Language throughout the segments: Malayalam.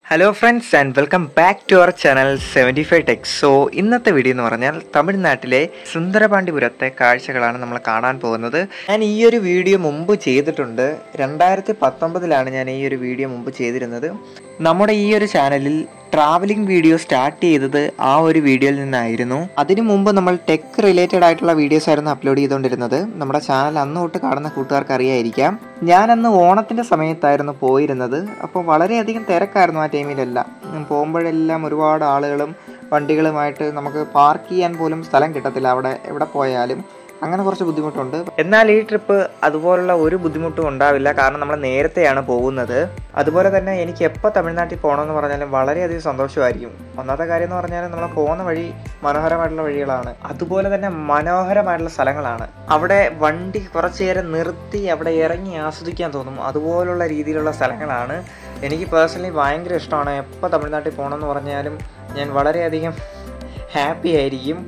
hello friends and welcome back to our channel seventy five techs so ഇന്നത്തെ വീഡിയോ എന്ന് പറഞ്ഞാൽ തമിഴ്നാട്ടിലെ സുന്ദരപാണ്ഡിപുരത്തെ കാഴ്ചകളാണ് നമ്മൾ കാണാൻ പോകുന്നത് ഞാൻ ഈ ഒരു വീഡിയോ മുമ്പ് ചെയ്തിട്ടുണ്ട് രണ്ടായിരത്തി പത്തൊമ്പതിലാണ് ഞാൻ ഈ ഒരു വീഡിയോ മുമ്പ് ചെയ്തിരുന്നത് നമ്മുടെ ഈ ഒരു ചാനലിൽ ട്രാവലിംഗ് വീഡിയോ സ്റ്റാർട്ട് ചെയ്തത് ആ ഒരു വീഡിയോയിൽ നിന്നായിരുന്നു അതിനു മുമ്പ് നമ്മൾ ടെക് റിലേറ്റഡ് ആയിട്ടുള്ള വീഡിയോസ് ആയിരുന്നു അപ്ലോഡ് ചെയ്തുകൊണ്ടിരുന്നത് നമ്മുടെ ചാനൽ അന്ന് തൊട്ട് കാണുന്ന കൂട്ടുകാർക്ക് അറിയായിരിക്കാം ഞാൻ അന്ന് ഓണത്തിന്റെ സമയത്തായിരുന്നു പോയിരുന്നത് അപ്പോൾ വളരെയധികം തിരക്കായിരുന്നു ആ ടൈമിലെല്ലാം ഉം, പോകുമ്പോഴെല്ലാം ഒരുപാട് ആളുകളും വണ്ടികളുമായിട്ട് നമുക്ക് പാർക്ക് ചെയ്യാൻ പോലും സ്ഥലം കിട്ടത്തില്ല അവിടെ എവിടെ പോയാലും അങ്ങനെ കുറച്ച് ബുദ്ധിമുട്ടുണ്ട് എന്നാൽ ഈ ട്രിപ്പ് അതുപോലുള്ള ഒരു ബുദ്ധിമുട്ടും ഉണ്ടാവില്ല കാരണം നമ്മൾ നേരത്തെയാണ് പോകുന്നത് അതുപോലെ തന്നെ എനിക്ക് എപ്പോൾ തമിഴ്നാട്ടിൽ പോകണമെന്ന് പറഞ്ഞാലും വളരെയധികം സന്തോഷമായിരിക്കും ഒന്നാമത്തെ കാര്യം എന്ന് പറഞ്ഞാൽ നമ്മൾ പോകുന്ന വഴി മനോഹരമായിട്ടുള്ള വഴികളാണ് അതുപോലെ തന്നെ മനോഹരമായിട്ടുള്ള സ്ഥലങ്ങളാണ് അവിടെ വണ്ടി കുറച്ചു നേരം നിർത്തി അവിടെ ഇറങ്ങി ആസ്വദിക്കാൻ തോന്നും അതുപോലുള്ള രീതിയിലുള്ള സ്ഥലങ്ങളാണ് എനിക്ക് പേഴ്സണലി ഭയങ്കര ഇഷ്ടമാണ് എപ്പോൾ തമിഴ്നാട്ടിൽ പോകണമെന്ന് പറഞ്ഞാലും ഞാൻ വളരെയധികം ഹാപ്പി ആയിരിക്കും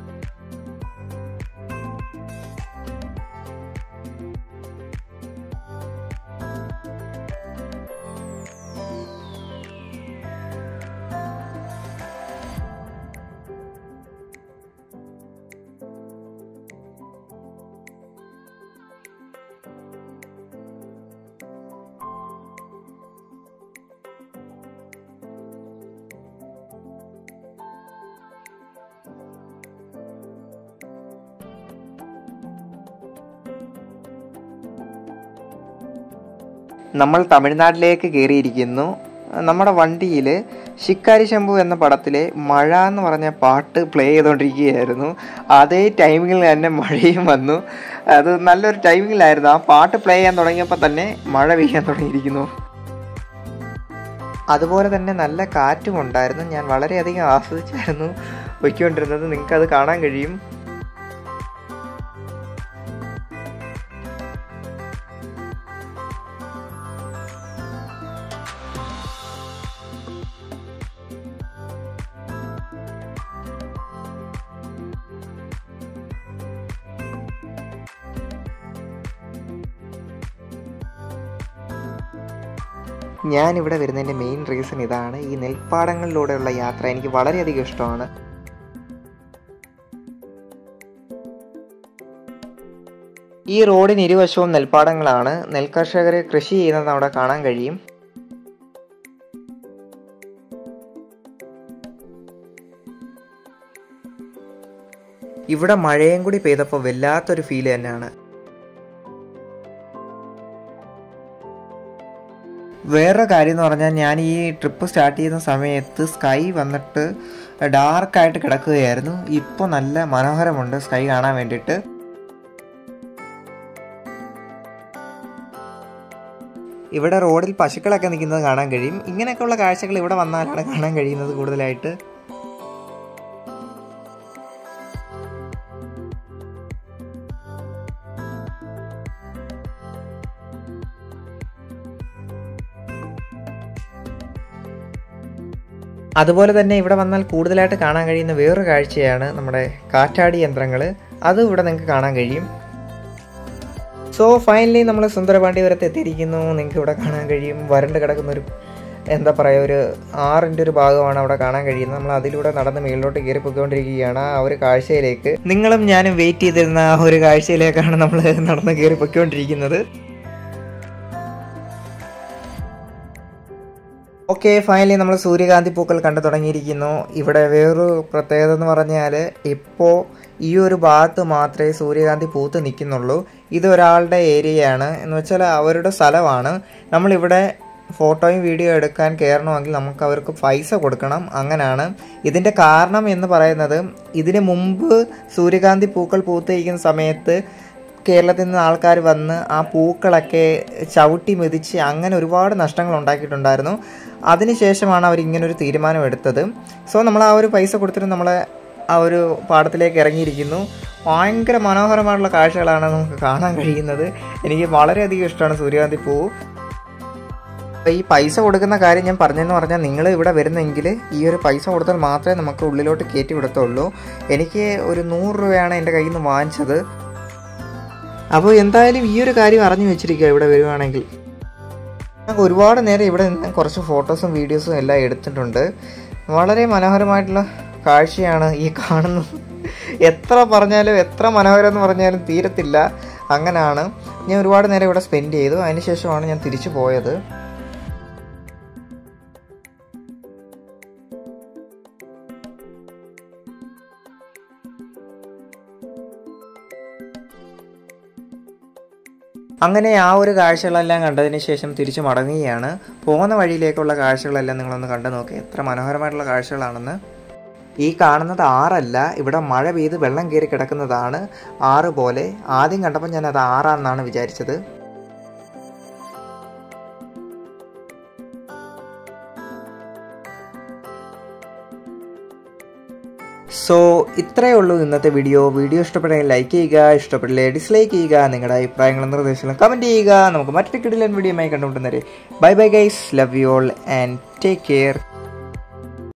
നമ്മൾ തമിഴ്നാട്ടിലേക്ക് കയറിയിരിക്കുന്നു നമ്മുടെ വണ്ടിയിൽ ശിക്കാരി ശംഭു എന്ന പടത്തിലെ മഴ എന്ന് പറഞ്ഞ പാട്ട് പ്ലേ ചെയ്തുകൊണ്ടിരിക്കുകയായിരുന്നു അതേ ടൈമിങ്ങിൽ തന്നെ മഴയും വന്നു അത് നല്ലൊരു ടൈമിങ്ങിലായിരുന്നു ആ പാട്ട് പ്ലേ ചെയ്യാൻ തുടങ്ങിയപ്പോൾ തന്നെ മഴ പെയ്യാൻ തുടങ്ങിയിരിക്കുന്നു അതുപോലെ തന്നെ നല്ല കാറ്റും ഉണ്ടായിരുന്നു ഞാൻ വളരെയധികം ആസ്വദിച്ചായിരുന്നു പൊയ്ക്കൊണ്ടിരുന്നത് നിങ്ങൾക്കത് കാണാൻ കഴിയും ഞാൻ ഇവിടെ വരുന്നതിൻ്റെ മെയിൻ റീസൺ ഇതാണ് ഈ നെൽപ്പാടങ്ങളിലൂടെയുള്ള യാത്ര എനിക്ക് വളരെയധികം ഇഷ്ടമാണ് ഈ റോഡിന് ഇരുവശവും നെൽപ്പാടങ്ങളാണ് നെൽകർഷകരെ കൃഷി ചെയ്യുന്നത് അവിടെ കാണാൻ കഴിയും ഇവിടെ മഴയും കൂടി പെയ്തപ്പോൾ വല്ലാത്തൊരു ഫീൽ തന്നെയാണ് വേറൊരു കാര്യം എന്ന് പറഞ്ഞാൽ ഞാൻ ഈ ട്രിപ്പ് സ്റ്റാർട്ട് ചെയ്യുന്ന സമയത്ത് സ്കൈ വന്നിട്ട് ഡാർക്കായിട്ട് കിടക്കുകയായിരുന്നു ഇപ്പോൾ നല്ല മനോഹരമുണ്ട് സ്കൈ കാണാൻ വേണ്ടിയിട്ട് ഇവിടെ റോഡിൽ പശുക്കളൊക്കെ നിൽക്കുന്നത് കാണാൻ കഴിയും ഇങ്ങനെയൊക്കെയുള്ള കാഴ്ചകൾ ഇവിടെ വന്നാലാണ് കാണാൻ കഴിയുന്നത് കൂടുതലായിട്ട് അതുപോലെ തന്നെ ഇവിടെ വന്നാൽ കൂടുതലായിട്ട് കാണാൻ കഴിയുന്ന വേറൊരു കാഴ്ചയാണ് നമ്മുടെ കാറ്റാടി യന്ത്രങ്ങൾ അത് ഇവിടെ നിങ്ങൾക്ക് കാണാൻ കഴിയും സോ ഫൈനലി നമ്മൾ സുന്ദരപാണ്ഡിപുരത്ത് എത്തിയിരിക്കുന്നു നിങ്ങൾക്ക് ഇവിടെ കാണാൻ കഴിയും വരണ്ട് കിടക്കുന്ന ഒരു എന്താ പറയുക ഒരു ആറിൻ്റെ ഒരു ഭാഗമാണ് അവിടെ കാണാൻ കഴിയുന്നത് നമ്മൾ അതിലൂടെ നടന്ന് മേളിലോട്ട് കയറി പൊയ്ക്കൊണ്ടിരിക്കുകയാണ് ആ ഒരു കാഴ്ചയിലേക്ക് നിങ്ങളും ഞാനും വെയിറ്റ് ചെയ്തിരുന്ന ആ ഒരു കാഴ്ചയിലേക്കാണ് നമ്മൾ നടന്ന് കയറി പൊയ്ക്കൊണ്ടിരിക്കുന്നത് ഓക്കെ ഫൈനലി നമ്മൾ സൂര്യകാന്തി പൂക്കൾ കണ്ടു തുടങ്ങിയിരിക്കുന്നു ഇവിടെ വേറൊരു പ്രത്യേകത എന്ന് പറഞ്ഞാൽ ഇപ്പോൾ ഈ ഒരു ഭാഗത്ത് മാത്രമേ സൂര്യകാന്തി പൂത്ത് നിൽക്കുന്നുള്ളൂ ഇത് ഒരാളുടെ ഏരിയയാണ് എന്ന് വെച്ചാൽ അവരുടെ സ്ഥലമാണ് നമ്മളിവിടെ ഫോട്ടോയും വീഡിയോ എടുക്കാൻ കയറണമെങ്കിൽ നമുക്ക് അവർക്ക് പൈസ കൊടുക്കണം അങ്ങനെയാണ് ഇതിൻ്റെ കാരണം എന്ന് പറയുന്നത് ഇതിന് മുമ്പ് സൂര്യകാന്തി പൂക്കൾ പൂത്തിരിക്കുന്ന സമയത്ത് കേരളത്തിൽ നിന്ന് ആൾക്കാർ വന്ന് ആ പൂക്കളൊക്കെ ചവിട്ടി മെതിച്ച് അങ്ങനെ ഒരുപാട് നഷ്ടങ്ങൾ ഉണ്ടാക്കിയിട്ടുണ്ടായിരുന്നു അതിനുശേഷമാണ് അവർ ഇങ്ങനൊരു തീരുമാനം എടുത്തത് സോ നമ്മൾ ആ ഒരു പൈസ കൊടുത്തിട്ട് നമ്മൾ ആ ഒരു പാടത്തിലേക്ക് ഇറങ്ങിയിരിക്കുന്നു ഭയങ്കര മനോഹരമായിട്ടുള്ള കാഴ്ചകളാണ് നമുക്ക് കാണാൻ കഴിയുന്നത് എനിക്ക് വളരെയധികം ഇഷ്ടമാണ് സൂര്യകാന്തി പൂവ് അപ്പോൾ ഈ പൈസ കൊടുക്കുന്ന കാര്യം ഞാൻ പറഞ്ഞെന്ന് പറഞ്ഞാൽ നിങ്ങൾ ഇവിടെ വരുന്നെങ്കിൽ ഈ ഒരു പൈസ കൊടുത്താൽ മാത്രമേ നമുക്ക് ഉള്ളിലോട്ട് കയറ്റി വിടത്തുള്ളൂ എനിക്ക് ഒരു നൂറ് രൂപയാണ് എൻ്റെ കയ്യിൽ നിന്ന് വാങ്ങിച്ചത് അപ്പോൾ എന്തായാലും ഈ ഒരു കാര്യം അറിഞ്ഞു വെച്ചിരിക്കുക ഇവിടെ വരുവാണെങ്കിൽ ഞാൻ ഒരുപാട് നേരം ഇവിടെ നിന്ന് കുറച്ച് ഫോട്ടോസും വീഡിയോസും എല്ലാം എടുത്തിട്ടുണ്ട് വളരെ മനോഹരമായിട്ടുള്ള കാഴ്ചയാണ് ഈ കാണുന്നത് എത്ര പറഞ്ഞാലും എത്ര മനോഹരം എന്ന് പറഞ്ഞാലും തീരത്തില്ല അങ്ങനെയാണ് ഞാൻ ഒരുപാട് നേരം ഇവിടെ സ്പെൻഡ് ചെയ്തു അതിനുശേഷമാണ് ഞാൻ തിരിച്ചു പോയത് അങ്ങനെ ആ ഒരു കാഴ്ചകളെല്ലാം കണ്ടതിന് ശേഷം തിരിച്ചു മടങ്ങുകയാണ് പോകുന്ന വഴിയിലേക്കുള്ള കാഴ്ചകളെല്ലാം നിങ്ങളൊന്ന് കണ്ടു നോക്കി എത്ര മനോഹരമായിട്ടുള്ള കാഴ്ചകളാണെന്ന് ഈ കാണുന്നത് ആറല്ല ഇവിടെ മഴ പെയ്ത് വെള്ളം കയറി കിടക്കുന്നതാണ് ആറ് പോലെ ആദ്യം കണ്ടപ്പോൾ ഞാൻ അത് ആറാന്നാണ് വിചാരിച്ചത് സോ ഇത്രയേ ഉള്ളൂ ഇന്നത്തെ വീഡിയോ വീഡിയോ ഇഷ്ടപ്പെട്ടെങ്കിൽ ലൈക്ക് ചെയ്യുക ഇഷ്ടപ്പെട്ടില്ലേ ഡിസ്ലൈക്ക് ചെയ്യുക നിങ്ങളുടെ അഭിപ്രായങ്ങളും നിർദ്ദേശങ്ങളും കമൻറ്റ് ചെയ്യുക നമുക്ക് മറ്റൊരു കിടിലൻ വീഡിയോയുമായി കണ്ടുമുട്ടുന്നവരെ bye bye guys love you all and take care